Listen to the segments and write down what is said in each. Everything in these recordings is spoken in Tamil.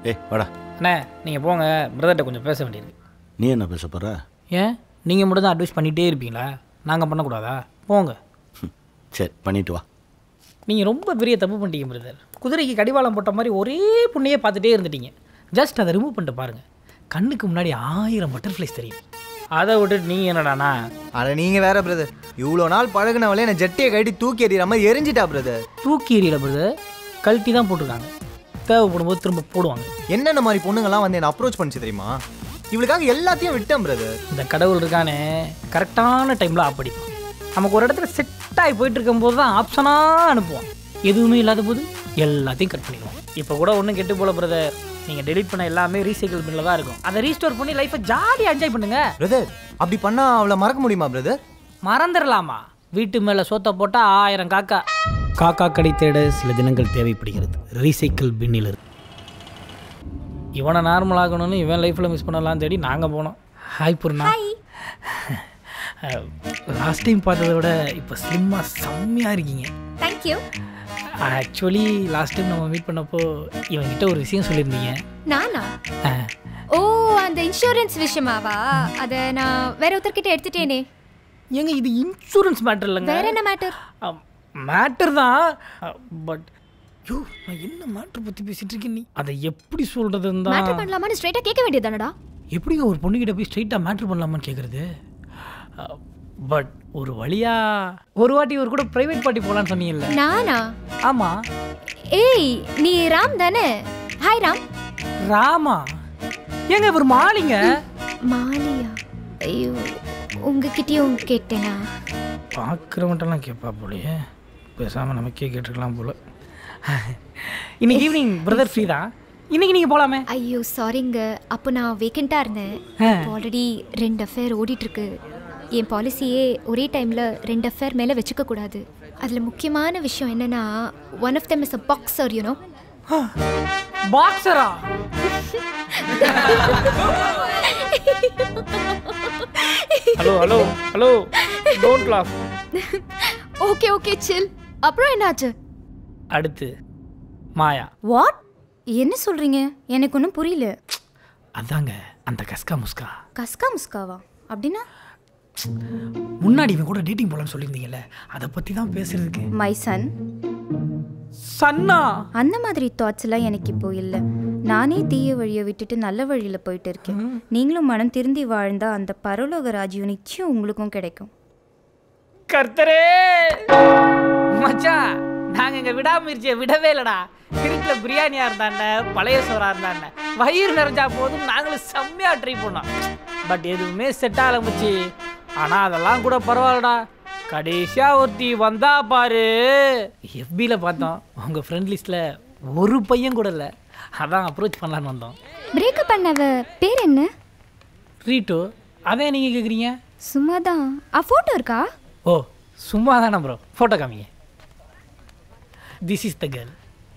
ஏய் வாடா அண்ணே நீங்கள் போங்க பிரதர்கிட்ட கொஞ்சம் பேச வேண்டியது நீ என்ன பேச போற ஏன் நீங்கள் மட்டும் தான் அட்வைஸ் பண்ணிகிட்டே இருப்பீங்களா நாங்கள் பண்ணக்கூடாதா போங்க ம், சரி பண்ணிட்டு வா நீங்கள் ரொம்ப பெரிய தப்பு பண்ணிட்டீங்க பிரதர் குதிரைக்கு கடிவாளம் போட்ட மாதிரி ஒரே புண்ணையே பார்த்துட்டே இருந்துட்டீங்க ஜஸ்ட் அதை ரிமூவ் பண்ணிட்டு பாருங்கள் கண்ணுக்கு முன்னாடி ஆயிரம் பட்டர்ஃப்ளைஸ் தெரியும் அதை விட்டுட்டு நீங்கள் என்னடாண்ணா அட நீங்க வேற பிரதர் இவ்வளோ நாள் பழகுனவளே என்ன ஜட்டியை கட்டி தூக்கி எறிகிற மாதிரி எரிஞ்சிட்டா பிரதர் தூக்கி எறியல பிரதர் கழட்டி தான் போட்டிருக்காங்க தேவைப்படும் போது திரும்ப போடுவாங்க என்னென்ன மாதிரி பொண்ணுங்கலாம் வந்து என்ன அப்ரோச் பண்ணிச்சு தெரியுமா இவளுக்காக எல்லாத்தையும் விட்டேன் பிரதர் இந்த கடவுள் இருக்கானே கரெக்டான டைமில் ஆப் அடிப்பான் நமக்கு ஒரு இடத்துல செட் ஆகி போயிட்டு இருக்கும்போது தான் ஆப்ஷனாக அனுப்புவான் எதுவுமே இல்லாத போது எல்லாத்தையும் கட் பண்ணிடுவான் இப்போ கூட ஒன்றும் கெட்டு போல பிரதர் நீங்கள் டெலிட் பண்ண எல்லாமே ரீசைக்கிள் பின்னில் தான் இருக்கும் அதை ரீஸ்டோர் பண்ணி லைஃப்பை ஜாலியாக என்ஜாய் பண்ணுங்க பிரதர் அப்படி பண்ணா அவளை மறக்க முடியுமா பிரதர் மறந்துடலாமா வீட்டு மேலே சோத்தை போட்டால் ஆயிரம் காக்கா காக்கா கடை தேட சில தினங்கள் தேவைப்படுகிறது ரீசைக்கிள் பின்னில் இருக்கு இவனை நார்மல் ஆகணும்னு இவன் லைஃப்பில் மிஸ் பண்ணலாம் தேடி நாங்கள் போனோம் ஹாய் பூர்ணா லாஸ்ட் டைம் பார்த்ததை விட இப்போ ஸ்லிம்மாக செம்மையாக இருக்கீங்க தேங்க்யூ ஆக்சுவலி லாஸ்ட் டைம் நம்ம மீட் பண்ணப்போ இவன்கிட்ட ஒரு விஷயம் சொல்லியிருந்தீங்க நானா ஆ, ஓ அந்த இன்சூரன்ஸ் விஷயமாவா அதை நான் வேற ஒருத்தர்கிட்ட எடுத்துட்டேனே ஏங்க இது இன்சூரன்ஸ் மேட்டர் இல்லைங்க வேற என்ன மேட்டர் மேட்டர் தான் பட் யோ நான் என்ன மேட்டர் பற்றி பேசிட்டு இருக்கேன் நீ அதை எப்படி சொல்கிறதுன்னு மேட்டர் தான் பண்ணலாமான்னு ஸ்ட்ரைட்டா கேட்க வேண்டியதானடா எப்படிங்க ஒரு பொண்ணுகிட்ட போய் ஸ்ட்ரைட்டாக மேட்ரு பண்ணலாமான்னு கேட்குறது பட் ஒரு வழியா ஒரு வாட்டி ஒரு கூட ப்ரைவேட் பார்ட்டி போகலான்னு சொன்னீங்கல்ல நானா ஆமாம் ஏய் நீ ராம் தானே ஹாய் ராம் ராமா ஏங்க இவர் மாலிங்க மாலியா ஐயோ உங்ககிட்டயும் கேட்டேனா பார்க்குறவன்ட்டெல்லாம் கேட்பா போலயே பேசாமல் நமக்கே கேட்டுக்கலாம் போல இன்னைக்கு ஈவினிங் பிரதர் ஃப்ரீ தான் இன்னைக்கு நீங்கள் போகலாமே ஐயோ சாரிங்க அப்போ நான் வேக்கண்டா இருந்தேன் ஆ. ஆல்ரெடி ரெண்டு அஃபேர் ஓடிட்டு இருக்கு என் பாலிசியே ஒரே டைம்ல ரெண்டு அஃபேர் மேல வச்சுக்க கூடாது அதுல முக்கியமான விஷயம் என்னன்னா one of them is a boxer you know பாக்ஸரா hello hello hello don't laugh okay okay chill அப்புறம் என்னாச்சு அடுத்து மாயா வாட் என்ன சொல்றீங்க எனக்கு ஒன்றும் புரியல அதாங்க அந்த கஸ்கா முஸ்கா கஸ்கா முஸ்காவா அப்படின்னா முன்னாடி இவன் கூட டேட்டிங் போகலான்னு சொல்லியிருந்தீங்கல்ல அதை பற்றி தான் பேசுறதுக்கு மை சன் சன்னா அந்த மாதிரி தாட்ஸ் எல்லாம் எனக்கு இப்போ இல்லை நானே தீய வழியை விட்டுட்டு நல்ல வழியில போயிட்டு இருக்கேன் நீங்களும் மனம் திருந்தி வாழ்ந்தா அந்த பரலோக ராஜ்யம் நிச்சயம் உங்களுக்கும் கிடைக்கும் கர்த்தரே மச்சான் நாங்க இங்க விடாமுயற்சியை விடவே இல்லடா வீட்டில் பிரியாணியா இருந்தாண்ட பழைய சோறா இருந்தாண்ட வயிறு நிறைஞ்சா போதும் நாங்களும் செம்மையா ட்ரை பண்ணோம் பட் எதுவுமே செட் ஆகல மச்சி ஆனா அதெல்லாம் கூட பரவாயில்லடா கடைசியா ஒருத்தி வந்தா பாரு எஃபியில் பார்த்தோம் உங்க ஃப்ரெண்ட் லிஸ்ட்ல ஒரு பையன் கூட இல்லை அதான் அப்ரோச் பண்ணலான்னு வந்தோம் பிரேக்கப் பண்ணவ பேர் என்ன ரீட்டோ அதே நீங்க கேக்குறீங்க சும்மா தான் ஆ ஃபோட்டோ இருக்கா ஓ சும்மா தானே ப்ரோ ஃபோட்டோ காமிங்க this is the girl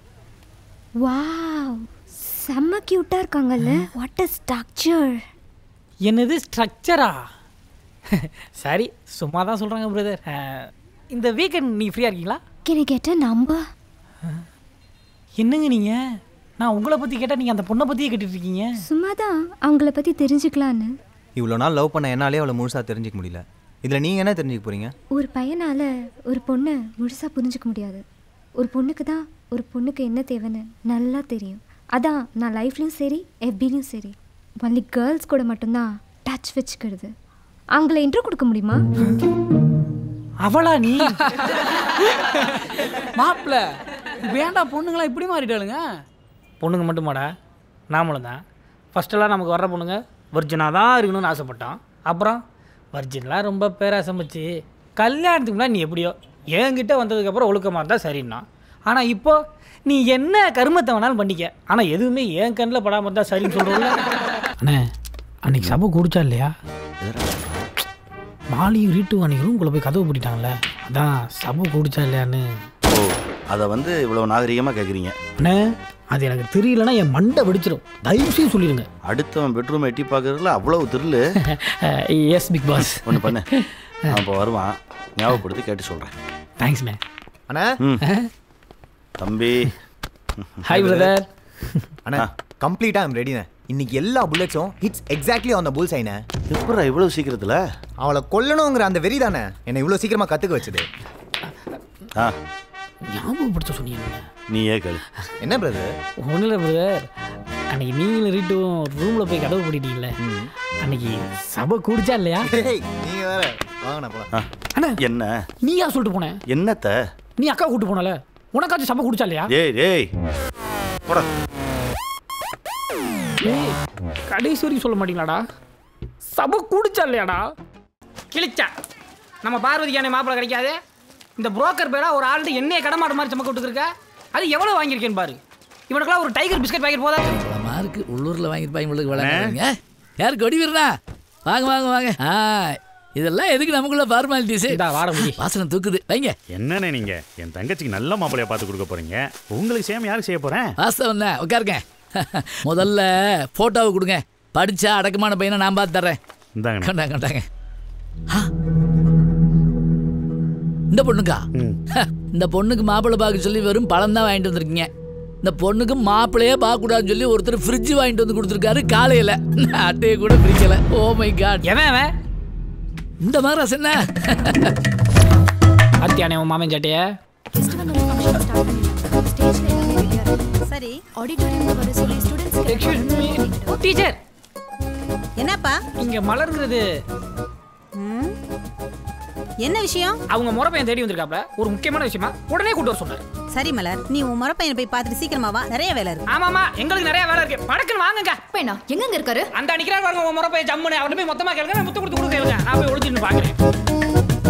wow செம்ம கியூட்டா இருக்காங்கல்ல வாட் அ ஸ்ட்ரக்சர் என்னது ஸ்ட்ரக்சரா சரி சும்மா தான் சொல்கிறாங்க பிரதர் இந்த வீக்கெண்ட் நீ ஃப்ரீயாக இருக்கீங்களா can I get a number என்னங்க நீங்கள் நான் உங்களை பற்றி கேட்டால் நீங்கள் அந்த பொண்ணை பற்றியே கேட்டுட்டு இருக்கீங்க சும்மா தான் அவங்கள பத்தி தெரிஞ்சுக்கலான்னு இவ்வளோ நாள் லவ் பண்ண என்னாலே அவளை முழுசா தெரிஞ்சுக்க முடியல இதில் நீங்கள் என்ன தெரிஞ்சுக்க போறீங்க ஒரு பையனால ஒரு பொண்ணை முழுசா புரிஞ்சுக்க முடியாது ஒரு பொண்ணுக்கு தான் ஒரு பொண்ணுக்கு என்ன தேவைன்னு நல்லா தெரியும் அதான் நான் லைஃப்லையும் சரி எஃபிலையும் சரி ஒன்லி கேர்ள்ஸ் கூட மட்டும்தான் டச் வச்சுக்கிறது அவங்கள இன்ட்ரோ கொடுக்க முடியுமா அவளா நீ மாப்பிள்ள வேண்டாம் பொண்ணுங்களாம் இப்படி மாறிட்டாளுங்க பொண்ணுங்க மட்டுமாடா நாமளும் தான் ஃபஸ்ட்டெல்லாம் நமக்கு வர்ற பொண்ணுங்க வர்ஜினாக தான் இருக்கணும்னு ஆசைப்பட்டான் அப்புறம் வர்ஜின்லாம் ரொம்ப பேராசம் வச்சு கல்யாணத்துக்கு முன்னாடி நீ எப்படியோ என்கிட்ட வந்ததுக்கப்புறம் ஒழுக்கமாக இருந்தால் சரின்னா ஆனால் இப்போ நீ என்ன கருமத்தை வேணாலும் பண்ணிக்க ஆனால் எதுவுமே என் கண்ணில் படாமல் இருந்தால் சரின்னு சொல்கிறோம்ல அண்ணே அன்னைக்கு சபை குடிச்சா இல்லையா மாலியும் ரீட்டு அன்னைக்கு ரூம்குள்ளே போய் கதவு பூட்டிட்டாங்கல்ல அதான் சபை குடிச்சா இல்லையான்னு ஓ அதை வந்து இவ்வளோ நாகரிகமாக கேட்குறீங்க அண்ணே அது எனக்கு தெரியலன்னா என் மண்டை வெடிச்சிடும் தயவு செய்து சொல்லிடுங்க அடுத்தவன் பெட்ரூம் எட்டி பார்க்கறதுல அவ்வளவு திரில்லு எஸ் பிக் பாஸ் ஒன்று பண்ணு அவன் இப்போ வருவான் ஞாபகப்படுத்தி கேட்டு சொல்கிறேன் தேங்க்ஸ்ண்ணே அண்ணா ம் தம்பி ஹாய் பிரதர் அண்ணா கம்ப்ளீட்டா ஐம் ரெடிண்ணே இன்னைக்கு எல்லா புல்லட்ஸும் hits exactly on the bullseye எப்படா இவ்வளவு சீக்கிரத்துல அவளை கொல்லணுங்கிற அந்த வெறி தானே என்னை இவ்வளோ சீக்கிரமா கத்துக்க வச்சது ஆ ஞாபகப்படுத்த சொன்னீங்க நீயே கேளு என்ன பிரதர் ஒன்றும் இல்லை பிரதர் அன்னைக்கு நீங்களும் ரீட்டும் ரூமில் போய் கதவு பூட்டிட்டீங்களே அன்னைக்கு சபை கூடிச்சா இல்லையா நீங்க வேற வாங்கண்ணா போலாம் ஆ, அண்ணா என்ன நீயா சொல்லிட்டு போனேன் என்னத்த நீ அக்கா கூட்டு போனல உனக்காச்சும் சபை குடிச்சா இல்லையா ஏய் ஏய் போடா ஏய், கடைசி வரைக்கும் சொல்ல மாட்டீங்களாடா சபை குடிச்சா இல்லையாடா கிழிச்சா நம்ம பார்வதிக்கான மாப்பிள்ளை கிடைக்காது இந்த புரோக்கர் பேரா ஒரு ஆள்கிட்ட என்னைய கடமாடு மாதிரி சமக்க விட்டுருக்க அது எவ்வளோ வாங்கியிருக்கேன்னு பாரு இவனுக்கெல்லாம் ஒரு டைகர் பிஸ்கட் பாக்கெட் போதா இவ்வளோ இருக்கு உள்ளூரில் வாங்கிட்டு போய் உங்களுக்கு விளையாடுறீங்க யார் கொடி வீரனா வாங்க வாங்க வாங்க ஆ இதெல்லாம் எதுக்கு நமக்குள்ள ஃபார்மாலிட்டிஸ் இதா வாட முடி வாசனை தூக்குது வைங்க என்னண்ணே நீங்க என் தங்கச்சிக்கு நல்ல மாப்பிளைய பார்த்து கொடுக்க போறீங்க உங்களுக்கு சேம் யாருக்கு செய்ய போறேன் வாஸ்தவம் தான் உட்காருங்க முதல்ல போட்டோவை கொடுங்க படிச்சா அடக்கமான பையனை நான் பார்த்து தர்றேன் இந்தாங்க கொண்டாங்க கொண்டாங்க ஆ. இந்த பொண்ணுக்கா இந்த பொண்ணுக்கு மாப்பிள்ளை பார்க்க சொல்லி வெறும் பழம் தான் வாங்கிட்டு வந்திருக்கீங்க இந்த பொண்ணுக்கு மாப்பிள்ளையே பார்க்கக்கூடாதுன்னு சொல்லி ஒருத்தர் ஃப்ரிட்ஜ் வாங்கிட்டு வந்து கொடுத்துருக்காரு காலையில் நான் அட்டையை கூட பிரிக்கல ஓ மை காட் எவன் அவன் இந்த மாதிரி ரசம் என்ன அத்தியானே உன் மாமன் சாட்டிய சரி ஆடிட்டோரியம்ல வர சொல்லி எக்ஸ்கியூஸ் மீ டீச்சர் என்னப்பா இங்க மலர்ங்கிறது ம்? என்ன விஷயம் அவங்க முறை பையன் தேடி வந்திருக்காப்ல ஒரு முக்கியமான விஷயமா உடனே கூட்டு வர சொன்னாரு சரி மலர் நீ உன் முறை பையனை போய் பார்த்துட்டு சீக்கிரமா வா நிறைய வேலை இருக்கு ஆமாமா எங்களுக்கு நிறைய வேலை இருக்கு படக்குன்னு வாங்குங்க பையனா எங்கங்க இருக்காரு அந்த நிக்கிறார் பாருங்க உன் முறை பையன் ஜம்முன்னு அவர்கிட்ட போய் மொத்தமா கேளுங்க நான் முத்து கொடுத்து கொடுக்க கேளுங்க நான் போய் ஒளிச்சுட்டு பாக்குறேன்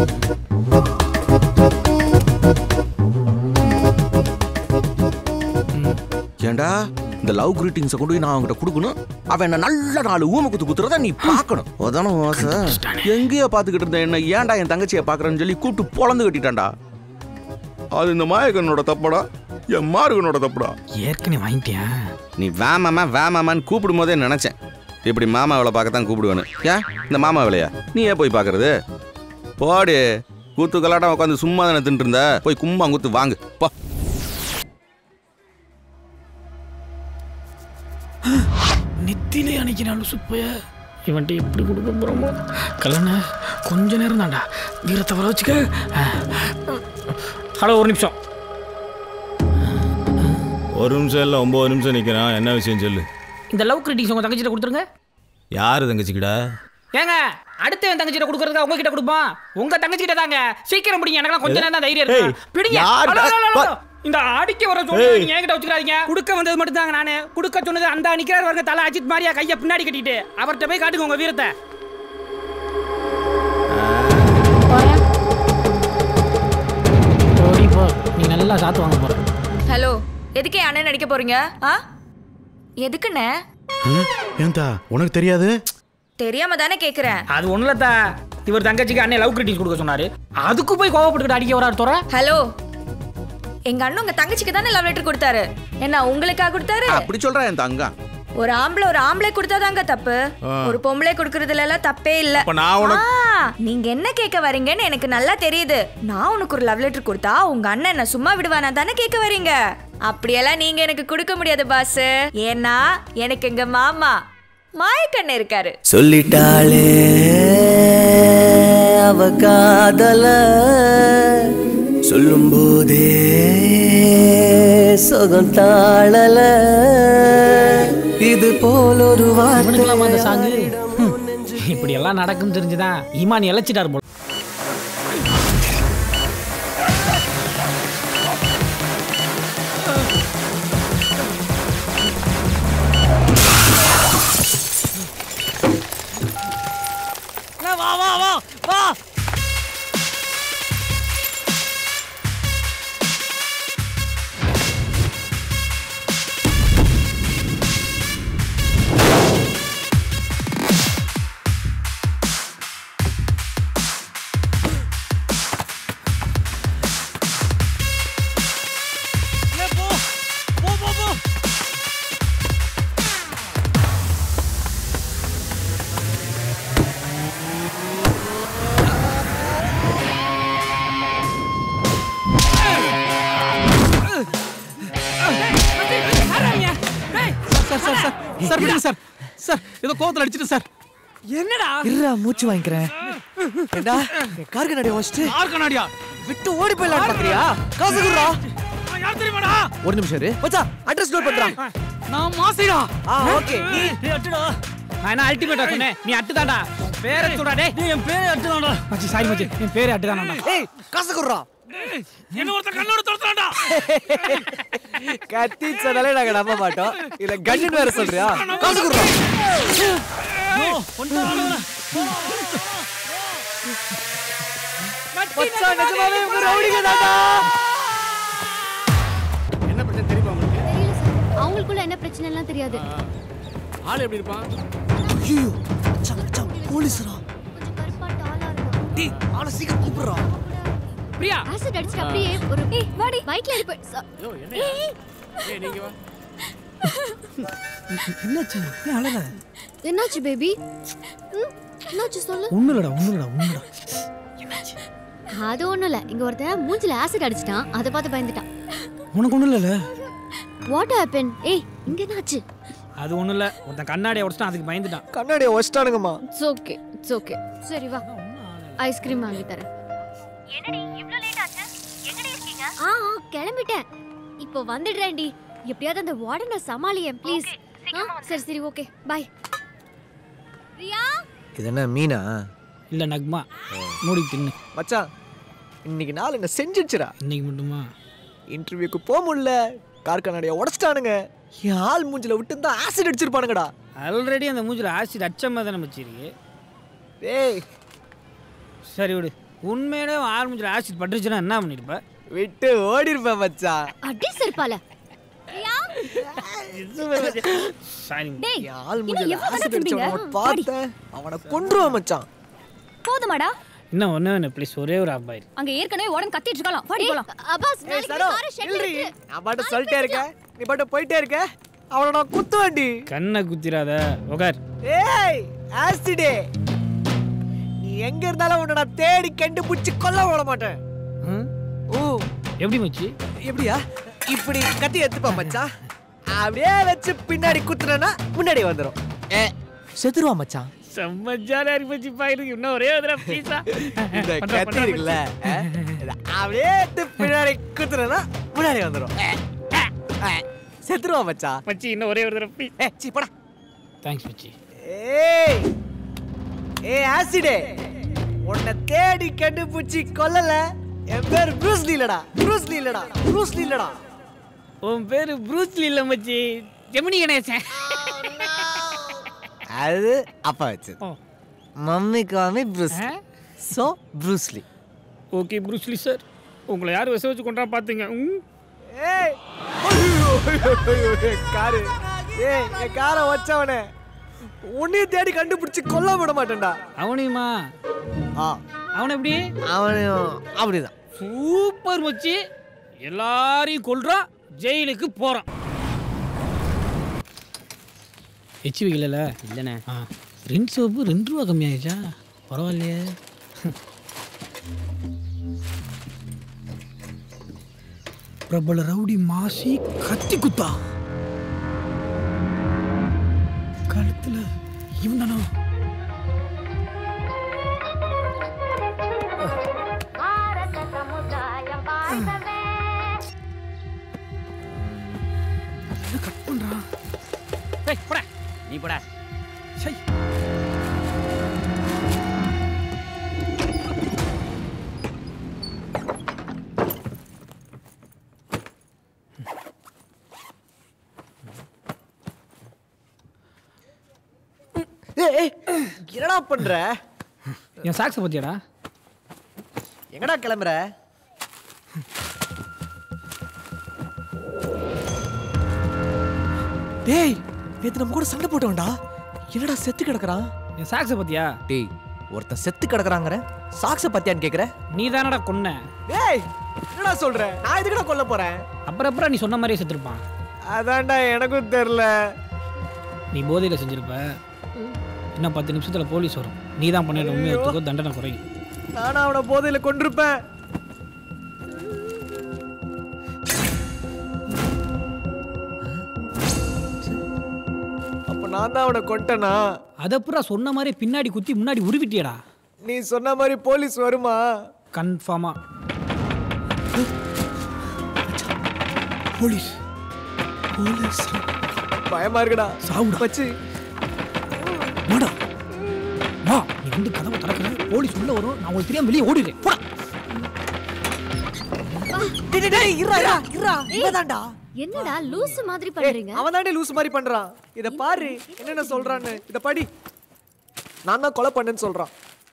ஏண்டா இந்த லவ் கிரீட்டிங்ஸை கொண்டு போய் நான் அவங்ககிட்ட கொடுக்கணும் அவன் என்ன நல்ல நாலு ஊமை குத்து குத்துறத நீ பார்க்கணும் அதான ஆசை எங்கேயோ பார்த்துக்கிட்டு இருந்த என்ன ஏன்டா என் தங்கச்சியை பார்க்கறேன்னு சொல்லி கூப்பிட்டு பொழந்து கட்டிட்டான்டா அது இந்த மாயக்கனோட தப்படா என் மாருகனோட தப்புடா ஏற்கனவே வாங்கிட்டியா நீ வேமாமா வேமாமான்னு கூப்பிடும் போதே நினைச்சேன் இப்படி மாமாவளை பார்க்கத்தான் கூப்பிடுவேன்னு ஏன் இந்த மாமாவளையா நீ ஏன் போய் பார்க்கறது போடு கூத்து கலாட்டம் உட்காந்து சும்மா தானே தின்ட்டு இருந்த போய் கும்மா குத்து வாங்கு போ நெத்திலே அணைக்கினாலும் சுப்பைய இவன்ட்டு எப்படி கொடுக்க போகிறோமோ கல்யாண கொஞ்ச நேரம் தான்டா வீரத்தை வர வச்சுக்க ஹலோ ஒரு நிமிஷம் ஒரு நிமிஷம் இல்லை ஒம்பது நிமிஷம் நிற்கிறான் என்ன விஷயம் சொல்லு இந்த லவ் கிரிட்டிக்ஸ் உங்கள் தங்கச்சிட்ட கொடுத்துருங்க யார் தங்கச்சிக்கிடா ஏங்க அடுத்த என் தங்கச்சிட்ட கொடுக்கறதுக்கு உங்க கிட்ட கொடுப்பான் உங்க தங்கச்சிட்ட தாங்க சீக்கிரம் பிடிங்க எனக்கெல்லாம் கொஞ்ச நேரம் தான் தைரியம் ஏய், இருக்கு பிடிங்க யாருடா? Hello, hello, hello. பா- இந்த அடிக்க வர சொல்லி நீங்க என்கிட்ட வச்சுக்கிறாதீங்க குடுக்க வந்தது மட்டும் தாங்க நானு குடுக்க சொன்னது அந்த நிக்கிறார் பாருங்க தலை அஜித் மாதிரியா கைய பின்னாடி கட்டிட்டு அவர்கிட்ட போய் காட்டுங்க உங்க வீரத்தை ஓடி போ நீ நல்லா சாத்து வாங்க போற ஹலோ எதுக்கு என் அண்ணன் நடிக்க போறீங்க ஆ எதுக்குண்ணே ஏன்டா உனக்கு தெரியாது தெரியாம தானே கேக்குறேன் அது ஒண்ணுல தா இவர் தங்கச்சிக்கு அண்ணன் லவ் கிரிட்டிக்ஸ் கொடுக்க சொன்னாரு அதுக்கு போய் கோவப்பட்டுக்கிட்டு அடிக்க வராரு தோற ஹலோ எங்க அண்ணன் உங்க தங்கச்சிக்கு தானே லவ் லெட்டர் கொடுத்தாரு என்ன உங்களுக்கா கொடுத்தாரு அப்படி சொல்றேன் என் தங்கம் ஒரு ஆம்பளை ஒரு ஆம்பளை கொடுத்தாதாங்க தப்பு ஒரு பொம்பளை கொடுக்கறதுல எல்லாம் தப்பே இல்ல அப்ப நான் உனக்கு- ஆ, நீங்க என்ன கேட்க வரீங்கன்னு எனக்கு நல்லா தெரியுது நான் உனக்கு ஒரு லவ் லெட்டர் கொடுத்தா உங்க அண்ணன் என்ன சும்மா விடுவானா தானே கேட்க வரீங்க அப்படியெல்லாம் நீங்க எனக்கு கொடுக்க முடியாது பாஸ் ஏன்னா எனக்கு எங்க மாமா மாயக்கண்ணன் இருக்காரு சொல்லிட்டாளே அவ காதல சொல்லும் போதே சுகம் தாழல இது போல் ஒரு இவனுக்கெல்லாம் அந்த சாங்கு வார்த்தை இப்படி எல்லாம் நடக்கும் தெரிஞ்சுதான் ஈமான் இழைச்சிட்டாரு போல வா வா வா வா போ போ போ போ சார் சார் விடுங்க சார் சார் ஏதோ கோவத்தில் அடிச்சிட்டு சார் என்னடா இருடா மூச்சு வாங்கிக்கிறேன் ஏண்டா என் கார் கண்ணாடி வச்சுட்டு யார் கண்ணாடியா விட்டு ஓடி போயிடலாம் பாக்குறியா காசு குடுறா யார் தெரியுமாடா ஒரு நிமிஷம் இரு மச்சான் அட்ரஸ் நோட் பண்றான் நான் மாசிடா ஆ ஓகே நீ நீ அட்டுடா நான் என்ன அல்டிமேட்டா சொன்னேன் நீ அட்டுதான்டா பேரை சொல்றா டேய் நீ என் பேரே அட்டுதான்டா மச்சி சாரி மச்சி என் பேரே அட்டுதான்டா ஏய் காசு குடுறா என்ன ஒருத்த கண்ணோட துரத்துறான்டா கத்தி சொன்னாலே நாங்க நம்ப மாட்டோம் இல்ல கண்ணின் வேற சொல்றியா காசு குடுறா மச்சான் நிஜமாவே இவங்க ரவுடிங்க தான்டா என்ன பிரச்சனை தெரியுமா உங்களுக்கு தெரியல சார் அவங்களுக்குள்ள என்ன பிரச்சனை எல்லாம் தெரியாது ஆள் எப்படி இருப்பான் ஐயோ மச்சான் மச்சான் போலீஸ்ரா கொஞ்சம் கருப்பா டாலா இருக்கும் டேய் ஆளை சீக்கிரம் கூப்பிடுறா பிரியா ஆசிட் அடிச்சுட்டு அப்படியே ஒரு ஏய் வாடி பைக்ல ஏறி போய் ச- ஐயோ என்ன ஏய், ஏய் நீங்க வா என்னாச்சு ஏன் அழகா என்னாச்சு பேபி என்னாச்சு சொல்லு ஒண்ணு இல்லடா ஒண்ணு இல்லடா ஒண்ணு இல்லடா அது ஒண்ணும் இல்ல இங்க ஒருத்தன் மூஞ்சில ஆசிட் அடிச்சிட்டான் அதை பார்த்து பயந்துட்டான் உனக்கு ஒண்ணு இல்லல வாட் ஹேப்பன் ஏய் இங்க என்னாச்சு அது ஒண்ணு இல்ல ஒருத்தன் கண்ணாடியை உடச்சிட்டான் அதுக்கு பயந்துட்டான் கண்ணாடியை வச்சிட்டானுங்கம்மா இட்ஸ் ஓகே இட்ஸ் ஓகே சரி வா ஐஸ்கிரீம் வாங்கி தரேன் ஆ ஆ, கிளம்பிட்டேன் இப்போ வந்துடுறேன்டி எப்படியாவது அந்த வார்டனை சமாளியேன் ப்ளீஸ் சரி சரி ஓகே பை பிரியா இது என்ன மீனா இல்ல நக்மா மூடி தின்னு மச்சான் இன்னைக்கு நாள் என்ன செஞ்சிடுச்சுடா இன்னைக்கு மட்டுமா இன்டர்வியூக்கு போக முடியல கார் கண்ணாடியை உடச்சிட்டானுங்க என் ஆள் மூஞ்சில விட்டு தான் ஆசிட் அடிச்சிருப்பானுங்கடா ஆல்ரெடி அந்த மூஞ்சில ஆசிட் அச்ச மாதிரி தானே வச்சிருக்கு டேய் சரி விடு உண்மையிலே உன் ஆள் மூஞ்சில ஆசிட் பட்டுருச்சுன்னா என்ன பண்ணிருப்ப விட்டு ஓடி இருப்பேன் மச்சான் அடி செருப்பால பிரியா சாரி டேய் என் ஆள் இன்னும் மூஞ்சில எவ்வளவு ஆசிட் திரும்பீங்க? அடிச்சவன பார்த்தேன் அவனை கொன்றுவான் மச்சான் போதுமாடா இன்னும் ஒன்று ஒன்று ப்ளீஸ் ஒரே ஒரு அப்பாயிரு அங்க ஏற்கனவே உடம்பு கத்திட்டு இருக்கலாம் பாடி போலாம் அப்பாஸ் ஏய் நாளைக்கு சரோ காரை ஷெட்ல இல்லடி இருக்கு நான் பாட்டு சொல்லிட்டே இருக்கேன் நீ பாட்டு போயிட்டே இருக்க அவனை நான் குத்துவேன்டி கண்ணை குத்திராத உகார் ஏய் ஆசிடே நீ எங்க இருந்தாலும் உன்னை நான் தேடி கண்டுபிடிச்சு கொல்ல விட மாட்டேன் ஓ எப்படி மச்சி எப்படியா இப்படி கத்தி எடுத்துப்பா மச்சான் அப்படியே வச்சு பின்னாடி குத்துனா முன்னாடி வந்துரும் ஏ செத்துருவா மச்சான் செம்ம ஜாலியாக இருக்கு மச்சி பாயிருக்கு இன்னும் ஒரே ஒரு தடவை ப்ளீஸா இந்த கத்தி இருக்குல்ல ஆ, இத அப்படியே எடுத்து பின்னாடி குத்துனா முன்னாடி வந்துரும் ஏ, ஏ, ஏ, செத்துருவா மச்சான் மச்சி இன்னும் ஒரே ஒரு தடவை ப்ளீஸ் ஏ சீ போடா தேங்க்ஸ் மச்சி ஏய் ஏய் ஆசிடே உன்னை தேடி கண்டுபிடிச்சி கொல்லல என் பேர் ப்ரூஸ் இல்லடா ப்ரூஸ் இல்லடா ப்ரூஸ் இல்லடா உன் பேரு ப்ரூஸ்லி இல்லை மச்சி ஜெமினி கணேசன் அது அப்பா வச்சது ஓ. மம்மி காமி Bruce so Bruce Lee okay Bruce Lee sir உங்களை யார் விச வச்சு கொண்டா பார்த்துங்க ம் ஏய் ஐயோ, ஐயோ, ஐயோ, என் காரு ஏய் என் காரை வச்சவனே உன்னையும் தேடி கண்டுபிடிச்சு கொல்ல விட மாட்டேன்டா அவனையுமா ஆ அவனை எப்படி அவனையும் அப்படிதான் சூப்பர் மச்சி எல்லாரையும் கொல்றான் ஜெயிலுக்கு போறான் ஹெச் வைக்கல இல்லைண்ணே ஆ ரெண்டு சோப்பு ரெண்டு ரூபா கம்மியாயிடுச்சா பரவாயில்லையே பிரபல ரவுடி மாசி கத்தி குத்தா கழுத்துல இவன் தானா கட் பண்றான் ஏய் போடா நீ போடா சை ஏய் ஏய், என்னடா பண்ற என் சாக்ஸை பத்தியாடா எங்கடா கிளம்புற டேய் நேத்து நம்ம கூட சண்டை போட்டோம்டா என்னடா செத்து கிடக்குறான் என் சாக்ஸை பத்தியா டேய் ஒருத்தன் செத்து கிடக்குறாங்கற சாக்ஸ பத்தியான்னு கேக்குற நீ தானடா கொன்ன டேய் என்னடா சொல்ற நான் எதுக்குடா கொல்ல போறேன் அப்புறம் அப்புறம் நீ சொன்ன மாதிரியே செத்துருப்பான் அதான்டா எனக்கும் தெரியல நீ போதையில் செஞ்சிருப்ப இன்னும் பத்து நிமிஷத்தில் போலீஸ் வரும் நீ தான் பண்ணிட உண்மையை ஒத்துக்கோ தண்டனை குறையும் நானும் அவனை போதையில கொண்டிருப்பேன் அப்ப நான் தான் அவனை கொட்டனா அதை பூரா சொன்ன மாதிரி பின்னாடி குத்தி முன்னாடி உருவிட்டியடா நீ சொன்ன மாதிரி போலீஸ் வருமா கன்ஃபார்மா போலீஸ் போலீஸ் பயமா இருக்குடா சாவுடா வச்சு வாடா வா நீ வந்து கதவை திறக்கிற போலீஸ் உள்ள வரும் நான் உங்களுக்கு தெரியாம வெளியே ஓடிடுறேன் போடா டேய் டேய், டேய் இருடா இருடா இருடா இவதான்டா என்னடா லூசு மாதிரி பண்றீங்க அவன் தானே லூஸ் மாதிரி பண்றான் இத பாரு என்னென்ன சொல்றான்னு இத படி நான் தான் கொலை பண்ணேன்னு சொல்றான்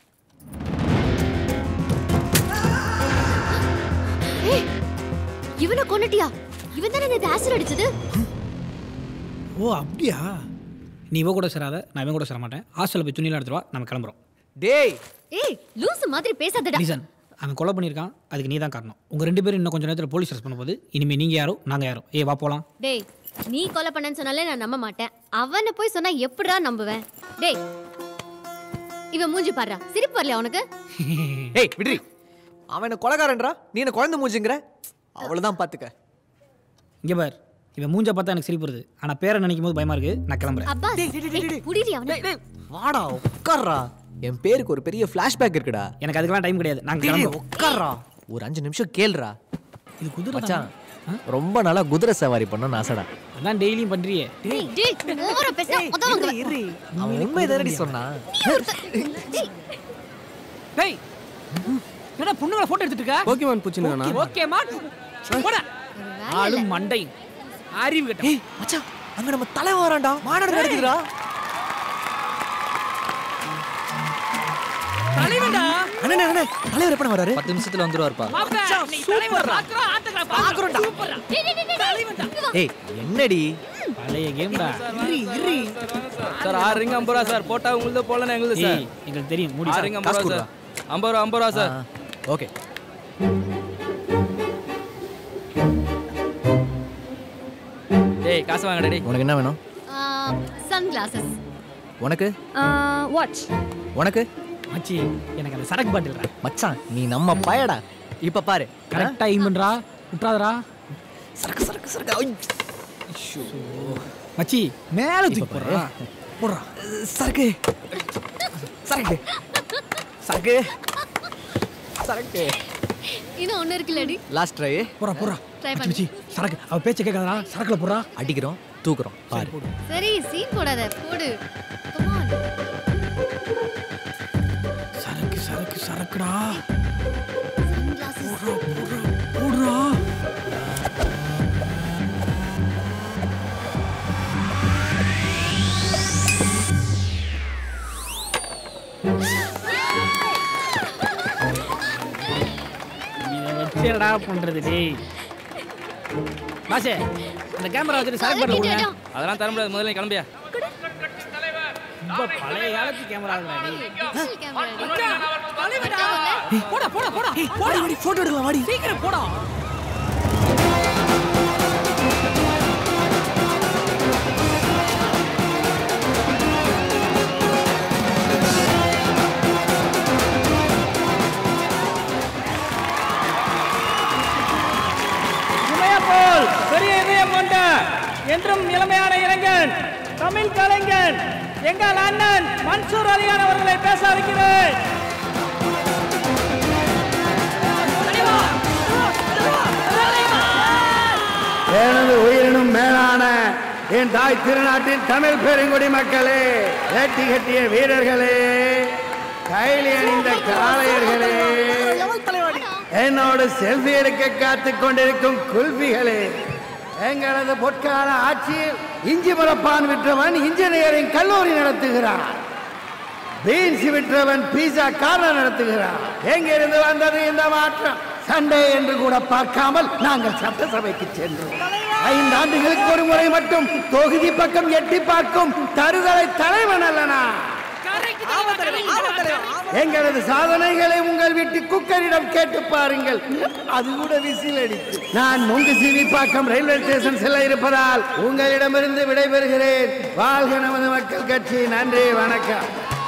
ஏய் இவனை கொன்னுட்டியா இவன் தானே நேத்து ஆசிட் அடிச்சது ஓ அப்படியா நீ இவ கூட சேராத நான் இவன் கூட சேர மாட்டேன் ஹாஸ்டலில் போய் துணியெல்லாம் எடுத்துட்டு வா நம்ம கிளம்புறோம் டேய் ஏய் லூசு மாதிரி பேசாதடா ரீசன் அவன் கொலை பண்ணியிருக்கான் அதுக்கு நீ தான் காரணம் உங்கள் ரெண்டு பேரும் இன்னும் கொஞ்சம் நேரத்தில் போலீஸ் அரெஸ்ட் பண்ண போது இனிமேல் நீங்கள் யாரோ நாங்கள் யாரோ ஏ வா போகலாம் டேய் நீ கொலை பண்ணேன்னு சொன்னாலே நான் நம்ப மாட்டேன் அவனை போய் சொன்னா எப்படிடா நம்புவேன் டேய் இவன் மூஞ்சி பாடுறா சிரிப்பு வரலையா உனக்கு ஏய் விடுறி அவன் என்ன கொலைகாரன்றா நீ என்ன குழந்தை மூஞ்சுங்கிற அவ்வளவுதான் பாத்துக்க இங்கே பார் இவன் மூஞ்ச பார்த்தா எனக்கு சிரிப்பு வருது ஆனால் பேரை நினைக்கும் போது பயமா இருக்கு நான் கிளம்புறேன் அப்பா புடிடி அவனை வாடா உட்கார்றா என் பேருக்கு ஒரு பெரிய ஃபிளாஷ்பேக் இருக்குடா எனக்கு அதுக்கெல்லாம் டைம் கிடையாது நாங்கள் டேய், கிளம்புறோம் உட்கார்றா ஒரு அஞ்சு நிமிஷம் கேளுடா இது குதிரை மச்சான் ரொம்ப நாளா குதிரை சவாரி பண்ணணும்னு ஆசைடா அதான் டெய்லியும் பண்ணுறியே டேய் டேய் ஓவரா பேசுற உதவங்க அவன் உண்மை தானடி சொன்னான் டேய் என்னடா பொண்ணுங்களை ஃபோட்டோ எடுத்துட்டு இருக்க போக்கிமான் பூச்சினுங்கண்ணா ஓகே மாட் போடா ஆளு மண்டை அறிவு கட்ட ஏய் மச்சான் அங்க நம்ம தலைவன் வரான்டா மாநாடு நடக்குதுடா தலைவன்டா அண்ணே அண்ணே தலைவர் எப்ப வராரு பத்து நிமிஷத்துல வந்துருவாருப்பா சூப்பர்ரா பாக்குறோம்டா ஏய் என்னடி பழைய கேம்டா இரி இரி சார் ஆறு ரிங் ஐம்பது ரூபா சார் போட்டா உங்களுது போலனா எங்களுது சார் ஏய் எங்களுக்கு தெரியும் மூடி ஆறு ரிங் ஐம்பது ரூபா சார் ஐம்பது ரூபா ஐம்பது ரூபா சார் ஓகே டேய் காசு வாங்கடா டேய் உனக்கு என்ன வேணும் சன் கிளாஸஸ் உனக்கு வாட்ச் உனக்கு மச்சி எனக்கு அந்த சரக்கு பாட்டில்டா மச்சான் நீ நம்ம பயடா இப்ப பாரு கரெக்டா எய்ம் பண்றா விட்றாதடா சரக்கு சரக்கு சரக்கு ஐ. மச்சி மேல தூக்கி போடுறா போடுறா சரக்கு சரக்கு சரக்கு சரக்கு இன்னும் ஒண்ணு இருக்குல்லடி லாஸ்ட் ட்ரை போறா போறா ட்ரை மச்சி, பண்ணு மச்சி சரக்கு அவ பேச்ச கேட்காதடா சரக்குல போடுறா அடிக்கிறோம் தூக்குறோம் பாரு சரி சீன் போடாத போடு Come on. சரக்கு சரக்கு சரக்குடா Sunglasses. போடுறா இதை வச்சு என்னடா பண்றது டேய் பாசே அந்த கேமரா வச்சுட்டு சரக்கு பாட்டில் கொடுங்க அதெல்லாம் தர முடியாது முதல்ல நீ கிளம்பியா ரொம்ப பழைய காலத்து கேமரா டேய் Digital camera டி. மச்சான், தலைவன்டா. போடா போடா போடா போடா போட்டோ எடுக்கலாம் வாடி சீக்கிரம் போடா இமயப்போல் பெரிய இதயம் கொண்ட என்றும் இளமையான இளைஞன் தமிழ் கலைஞன் எங்கள் அண்ணன் மன்சூர் அலிகான் அவர்களை பேச இருக்கிறேன் எனது உயிரினும் மேலான என் தாய் திருநாட்டின் தமிழ் பெருங்குடி மக்களே வேட்டி கட்டிய வீரர்களே கைலி அணிந்த காளையர்களே என்னோடு செல்ஃபி எடுக்க காத்துக் கொண்டிருக்கும் குல்பிகளே எங்களது பொற்கால ஆட்சியில் இஞ்சி மரப்பான் விற்றவன் இன்ஜினியரிங் கல்லூரி நடத்துகிறான் பீன்ஸ் விற்றவன் பீஸா கார்னர் நடத்துகிறான் எங்கிருந்து வந்தது இந்த மாற்றம் சண்டே என்று கூட பார்க்காமல் நாங்கள் சட்டசபைக்கு சென்றோம் ஐந்து ஆண்டுகளுக்கு ஒரு முறை மட்டும் தொகுதி பக்கம் எட்டி பார்க்கும் தருதலை தலைவன் அல்லனா எங்களது சாதனைகளை உங்கள் வீட்டு குக்கரிடம் கேட்டு பாருங்கள் அது கூட விசில் அடித்து நான் முங்கு சீவிப்பாக்கம் ரயில்வே ஸ்டேஷன் செல்ல இருப்பதால் உங்களிடமிருந்து விடைபெறுகிறேன் வாழ்க நமது மக்கள் கட்சி நன்றி வணக்கம்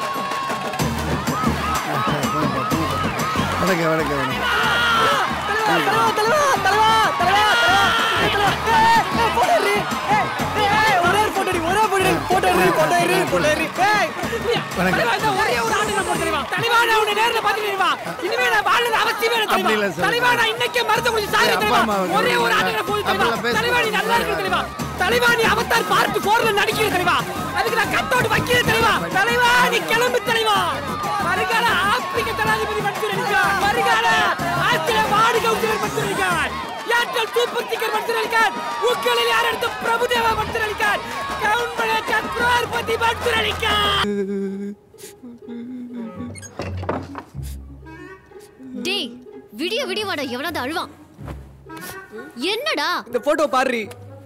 வணக்கம் வணக்கம் வணக்கம் தலைவா தலைவா தலைவா தலைவா தலைவா தலைவா ஏய், ஏய், photo எடுறி. ஏய், ஏய், ஏய், ஒரே ஒரு photo பொண்டாடி ஒரே பொண்டாடி போட்டோ எடு போட்டோ எடு போட்டோ எடு ஏய் தலைவா, இந்த ஒரே ஒரு ஆண்டு நான் போட்டு தலைவா. தலைவா, நான் உன்னை நேர்ல பார்த்துட்டு தலைவா. இனிமே நான் வாழறது அவசியமே இல்லை அப்படி இல்ல தலைவா. சார். தலைவா, நான் இன்னைக்கே மருந்து குடிச்சு சாகிறேன் அப்பா, தலைவா. அம்மாவை ஒரே ஒரு கவனிங்க. ஆண்டு நான் போய் தலைவா. அப்படிலாம் பேச தலைவா, நீ நல்லா இருக்கிற தலைவா. தலைவா, நீ அவதார் பார்த்து போர்ல நடிக்கிற தலைவா. அதுக்கு நான் கட்டோடு வைக்கிறேன் தலைவா. தலைவா, நீ கிளம்பு தலைவா. வருங்கால ஆப்பிரிக்க ஜனாதிபதி மன்சூர் அலிகான். வருங்கால ஆஸ்திரேலிய ward councillor Mansoor Ali Khan. Airtel super sticker Mansoor Ali Khan. உங்களில் யார் எடுத்த பிரபுதேவா மன்சூர் அலிகான். கவுன் மலேக்கா குரோர்பதி மன்சூர் அலிகான். டேய் விடிய விடிய வாடா எவனாவது அழுவான் என்னடா இந்த போட்டோ பாரு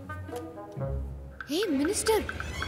ஏய் மினிஸ்டர்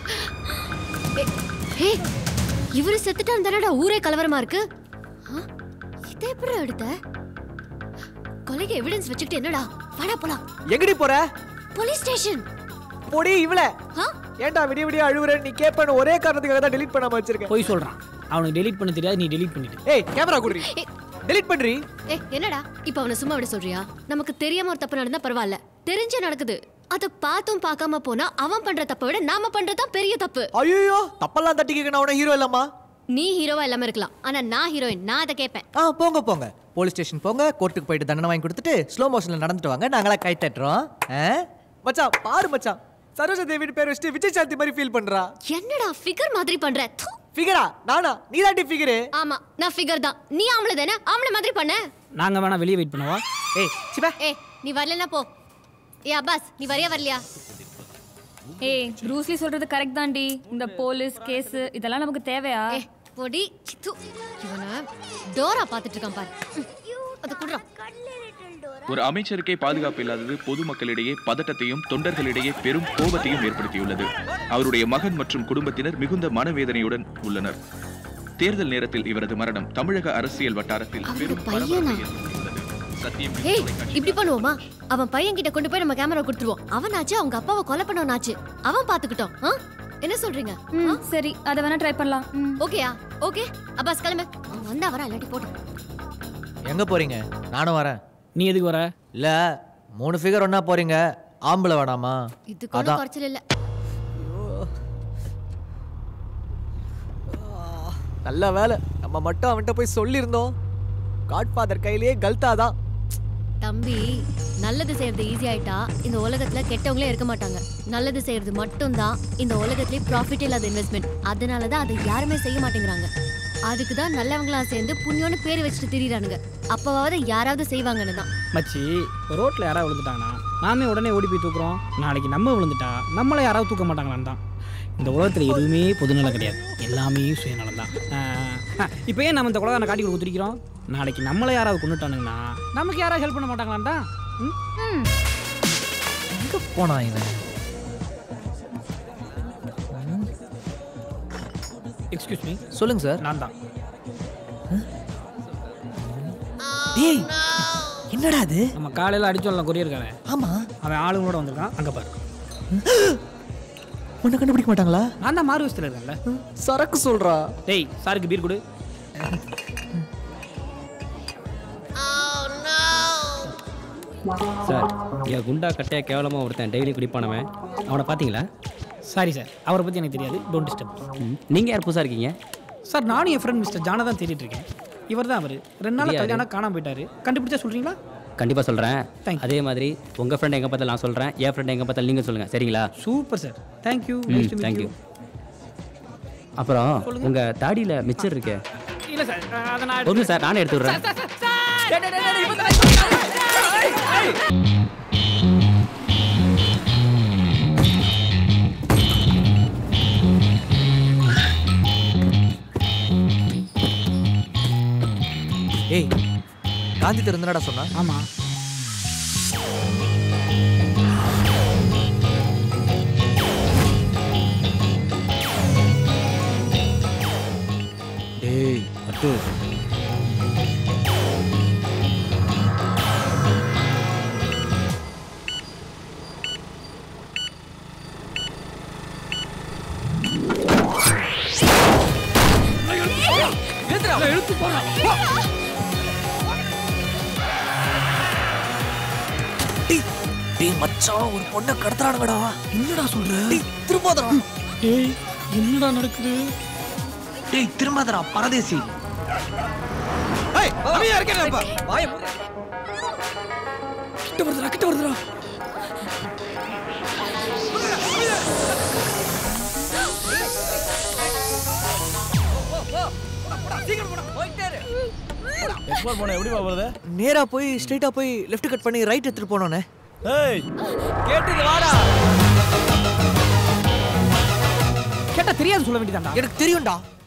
ஏய் இவரு செத்துட்டான் தானடா ஊரே கலவரமா இருக்கு ஆ? இதை எப்படி எடுத்த கொலைக்கு எவிடன்ஸ் வச்சுக்கிட்டு என்னடா வாடா போலாம் எங்கடி போற போலீஸ் ஸ்டேஷன் பொடி இவள ஏன்டா விடிய விடிய அழுவுற நீ கேப்பேன்னு ஒரே காரணத்துக்காக தான் delete பண்ணாம வச்சிருக்கேன் போய் சொல்றான் அவனுக்கு டெலீட் பண்ண தெரியாது நீ டெலீட் பண்ணிட்டு ஏய் கேமரா குடுறி delete பண்றி ஏய் என்னடா இப்ப அவனை சும்மா விட சொல்றியா நமக்கு தெரியாம ஒரு தப்பு நடந்தா பரவாயில்ல தெரிஞ்சே நடக்குது அத பார்த்தும் பார்க்காம போனா அவன் பண்ற தப்பை விட நாம பண்றதுதான் பெரிய தப்பு ஐயோ தப்பெல்லாம் தட்டி கேட்க நான் உன ஹீரோ இல்லம்மா நீ ஹீரோவா இல்லாம இருக்கலாம் ஆனா நான் ஹீரோயின் நான் அதை கேட்பேன் ஆ போங்க போங்க போலீஸ் ஸ்டேஷன் போங்க கோர்ட்டுக்கு போயிட்டு தண்டனை வாங்கி கொடுத்துட்டு ஸ்லோ மோஷன்ல நடந்துட்டு வாங்க நாங்களா கை தட்டுறோம் ஆ? மச்சான் பாரு மச்சான் சரோஜா தேவி பேர் வச்சுட்டு விஜய் சாந்தி மாதிரி ஃபீல் பண்றா என்னடா ஃபிகர் மாதிரி பண்ற து. ஃபிகரா நானா நீ தாண்டி ஃபிகரு ஆமா நான் ஃபிகர் தான் நீ ஆம்பளை தானே ஆம்பளை மாதிரி பண்ண நாங்க வேணா வெளியே வெயிட் பண்ணவா ஏய் சிபா ஏய் நீ வரலனா போ ஏ அப்பாஸ் நீ வரியா வரலையா ஏய் ப்ரூஸ்லி சொல்றது கரெக்ட் தான்டி இந்த போலீஸ் கேஸ் இதெல்லாம் நமக்கு தேவையா ஏ பொடி சித்து இவன டோரா பார்த்துட்டு இருக்கான் பாரு ம், அத குடுறா ஒரு அமைச்சருக்கே பாதுகாப்பு இல்லாதது பொதுமக்களிடையே பதட்டத்தையும் தொண்டர்களிடையே பெரும் கோபத்தையும் ஏற்படுத்தியுள்ளது அவருடைய மகன் மற்றும் குடும்பத்தினர் மிகுந்த மனவேதனையுடன் உள்ளனர் தேர்தல் நேரத்தில் இவரது மரணம் தமிழக அரசியல் வட்டாரத்தில் பெரும் பையனா? பரபரப்பை ஏற்படுத்தியுள்ளது. சத்தியம் ஏய் இப்படி பண்ணுவோமா அவன் பையன் கிட்ட கொண்டு போய் நம்ம கேமரா கொடுத்துருவோம் அவனாச்சு அவங்க அப்பாவை கொலை பண்ணவனாச்சு அவன் பாத்துக்கிட்டோம் ஆ? என்ன சொல்றீங்க ம், சரி அதை வேணா ட்ரை பண்ணலாம் ம். ஓகேயா ஓகே அப்பாஸ் கிளம்பு அவன் வந்தா வரா இல்லாட்டி போட்டோம் எங்க போறீங்க நானும் வரேன் நீ எதுக்கு வர இல்ல மூணு ஃபிகர் ஒண்ணா போறீங்க ஆம்பளை வேணாமா இதுக்கு ஒன்றும் குறைச்சல் இல்ல நல்ல வேலை நம்ம மட்டும் அவன்கிட்ட போய் சொல்லியிருந்தோம் காட்ஃபாதர் கையிலேயே கல்தா தான் தம்பி நல்லது செய்யறது ஈஸி ஆயிட்டா இந்த உலகத்துல கெட்டவங்களே இருக்க மாட்டாங்க நல்லது செய்யறது மட்டும்தான் இந்த உலகத்திலே ப்ராஃபிட் இல்லாத இன்வெஸ்ட்மெண்ட் அதனால தான் அதை யாருமே செய்ய மாட்டேங்கிறாங்க அதுக்கு தான் நல்லவங்களா சேர்ந்து புண்ணியம்னு பேர் வச்சுட்டு திரியிறானுங்க அப்பவாவது யாராவது செய்வாங்கன்னு தான் மச்சி ரோட்டில் யாராவது விழுந்துட்டாங்கன்னா நாமே உடனே ஓடி போய் தூக்குறோம் நாளைக்கு நம்ம விழுந்துட்டா நம்மளை யாராவது தூக்க மாட்டாங்களான்னு தான் இந்த உலகத்தில் எதுவுமே பொதுநலம் கிடையாது எல்லாமே சுயநலம் தான் இப்போ ஏன் நம்ம இந்த குலகாரனை காட்டி கொடுத்துருக்கிறோம் நாளைக்கு நம்மளை யாராவது கொண்டுட்டானுங்கன்னா நமக்கு யாராவது ஹெல்ப் பண்ண மாட்டாங்களான்னு தான் ம்? எங்க போனா இவன் எக்ஸ்கியூஸ் மீ சொல்லுங்க சார் நான் தான் டேய் என்னடா அது நம்ம காலையில் அடிச்சோம்ல கொரியர்காரன் ஆமா அவன் ஆளுங்களோட வந்திருக்கான் அங்கே பாரு உன்னை கண்டுபிடிக்க மாட்டாங்களா நான் தான் மாறு வயசுல இருக்கேன்ல சரக்கு சொல்றா டேய் சாருக்கு பீர் கொடு சார் என் குண்டா கட்டையா கேவலமாக ஒருத்தன் டெய்லி குடிப்பானவன் அவனை பார்த்தீங்களா சாரி சார் அவரை பற்றி எனக்கு தெரியாது டோன்ட் டிஸ்டர்ப் நீங்கள் யார் புதுசாக இருக்கீங்க சார் நானும் என் ஃப்ரெண்ட் மிஸ்டர் ஜானை தான் தேடிட்டு இருக்கேன் இவர் தான் அவர் ரெண்டு நாள் யாரு? கல்யாணம் காணாம போயிட்டாரு கண்டுபிடிச்சா சொல்றீங்களா கண்டிப்பாக சொல்கிறேன் அதே மாதிரி உங்கள் ஃப்ரெண்ட் எங்கே பார்த்தாலும் நான் சொல்கிறேன் என் ஃப்ரெண்ட் எங்கே பார்த்தாலும் நீங்கள் சொல்லுங்கள் சரிங்களா super sir thank you hmm thank you அப்புறம் உங்கள் தாடியில் மிச்சர் இருக்கே இல்லை சார் அதை நான் ஒன்று சார் நானே எடுத்து விட்றேன் ஏய் காந்தி திறந்தனடா சொன்னா ஆமா டேய் அட்டு எழுத்து போறான் டேய் மச்சான் ஒரு பொண்ணை கடத்துறானுங்கடா என்னடா சொல்ற டேய் திரும்பாதடா ஏய் என்னடா நடக்குது டேய் திரும்பாதடா பரதேசி ஏய் அமைதியா இருக்கேன்ப்பா வாய கிட்ட வருதுடா கிட்ட வருதுடா எக்ஸ்ப்ளோர் பண்ண எப்படி வருது நேரா போய் ஸ்ட்ரைட்டா போய் லெஃப்ட் கட் பண்ணி ரைட் எடுத்துட்டு போனோனே ஏய் கேட்டது வாடா கேட்டா தெரியாது சொல்ல வேண்டியதாண்டா எனக்கு தெரியும்டா